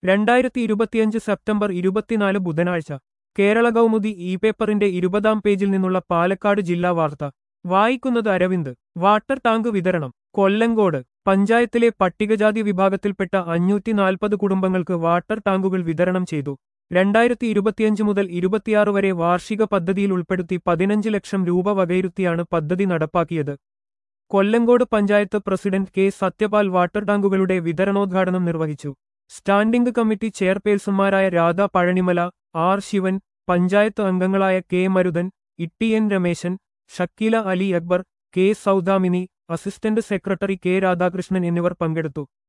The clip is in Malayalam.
രണ്ടായിരത്തി ഇരുപത്തിയഞ്ച് സെപ്റ്റംബർ ഇരുപത്തിനാല് ബുധനാഴ്ച കേരള കൗമുദി ഇ പേപ്പറിന്റെ ഇരുപതാം പേജിൽ നിന്നുള്ള പാലക്കാട് ജില്ലാ വാർത്ത വായിക്കുന്നത് അരവിന്ദ് വാട്ടർ ടാങ്ക് വിതരണം കൊല്ലങ്കോട് പഞ്ചായത്തിലെ പട്ടികജാതി വിഭാഗത്തിൽപ്പെട്ട അഞ്ഞൂറ്റി നാൽപ്പത് കുടുംബങ്ങൾക്ക് വാട്ടർ ടാങ്കുകൾ വിതരണം ചെയ്തു രണ്ടായിരത്തി ഇരുപത്തിയഞ്ച് മുതൽ ഇരുപത്തിയാറ് വരെ വാർഷിക പദ്ധതിയിൽ ഉൾപ്പെടുത്തി പതിനഞ്ച് ലക്ഷം രൂപ വകയിരുത്തിയാണ് പദ്ധതി നടപ്പാക്കിയത് Kollengode panchayat president K Sathyapal water ടാങ്കുകളുടെ വിതരണോദ്ഘാടനം നിർവഹിച്ചു സ്റ്റാൻഡിംഗ് കമ്മിറ്റി ചെയർപേഴ്സൺമാരായ രാധ പഴനിമല ആർ ശിവൻ പഞ്ചായത്ത് അംഗങ്ങളായ K Maruthan Itty N Rameshan Shakeela Ali Akbar K Saudamini assistant secretary K Radhakrishnan എന്നിവർ പങ്കെടുത്തു